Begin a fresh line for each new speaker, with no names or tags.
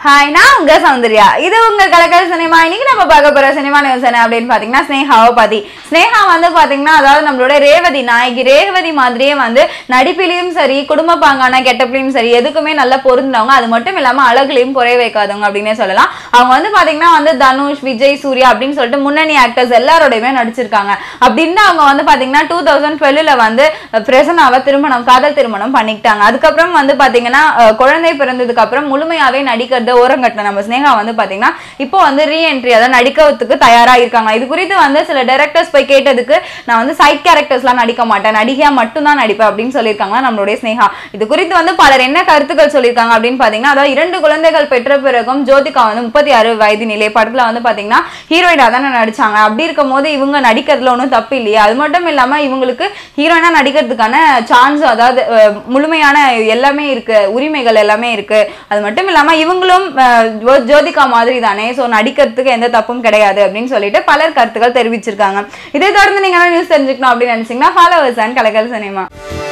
hi நான் உங்க சௌந்தர்யா இது உங்க கலக்கல் சினிமா இன்னைக்கு நம்ம பார்க்க போற சினிமா நியூஸ் என்ன அப்படின்னு பாத்தீங்கன்னா ஸ்னேகாவை பத்தி ஸ்னேகா வந்து பாத்தீங்கன்னா அதாவது நம்மளோட ரேவதி நாயகி ரேவதி மாதிரியே வந்து நடிப்பிலையும் சரி குடும்ப பாங்கான கெட்டப்லையும் சரி எதுக்குமே நல்லா பொருந்தவங்க அது மட்டும் இல்லாம அழகுலையும் குறை வைக்காதவங்க அப்படின்னே சொல்லலாம் அவங்க வந்து பாத்தீங்கன்னா வந்து தனுஷ் விஜய் சூர்யா அப்படின்னு சொல்லிட்டு முன்னணி ஆக்டர்ஸ் எல்லாரோடையுமே நடிச்சிருக்காங்க அப்படின்னு அவங்க வந்து பாத்தீங்கன்னா டூ தௌசண்ட் டுவெல்ல வந்து பிரசனாவை திருமணம் காதல் திருமணம் பண்ணிக்கிட்டாங்க அதுக்கப்புறம் வந்து பாத்தீங்கன்னா அஹ், குழந்தை பிறந்ததுக்கு அப்புறம் முழுமையாவே நடிக்கிறத ஓரங்கட்டின நம்ம ஸ்னேகா வந்து பாத்தீங்கன்னா இப்போ வந்து ரீஎன்ட்ரி அதாவது நடிக்கிறதுக்கு தயாரா இருக்காங்க இது குறித்து வந்து சில டைரக்டர்ஸ் போய் கேட்டதுக்கு நான் வந்து சைட் கேரக்டர்ஸ்லாம் நடிக்க மாட்டேன் நடிகையா மட்டும்தான் நடிப்பேன் அப்படின்னு சொல்லியிருக்காங்க நம்மளுடைய ஸ்னேகா இது குறித்து வந்து பலர் என்ன கருத்துக்கள் சொல்லியிருக்காங்க அப்படின்னு பாத்தீங்கன்னா அதாவது இரண்டு குழந்தைகள் பெற்ற பிறகும் ஜோதிகா வந்து முப்பத்தி ஆறு வயது நிலை படத்துல வந்து பாத்தீங்கன்னா ஹீரோயினா தானே நடிச்சாங்க அப்படி இருக்கும் போது இவங்க நடிக்கிறதுல ஒன்றும் தப்பு இல்லையா அது மட்டும் இல்லாம இவங்களுக்கு ஹீரோயினா நடிக்கிறதுக்கான சான்ஸ் அதாவது அஹ், முழுமையான எல்லாமே இருக்கு உரிமைகள் எல்லாமே இருக்கு அது மட்டும் இல்லாம இவங்களும் அஹ், ஜோ- ஜோதிகா மாதிரி தானே ஸோ நடிக்கிறதுக்கு எந்த தப்பும் கிடையாது அப்படின்னு சொல்லிட்டு பலர் கருத்துக்கள் தெரிவிச்சிருக்காங்க இதை தொடர்ந்து நீங்க நியூஸ் தெரிஞ்சுக்கணும் அப்படின்னு நினைச்சீங்கன்னா ஃபாலோவர்ஸ் அண்ட் கலக்கல் சினிமா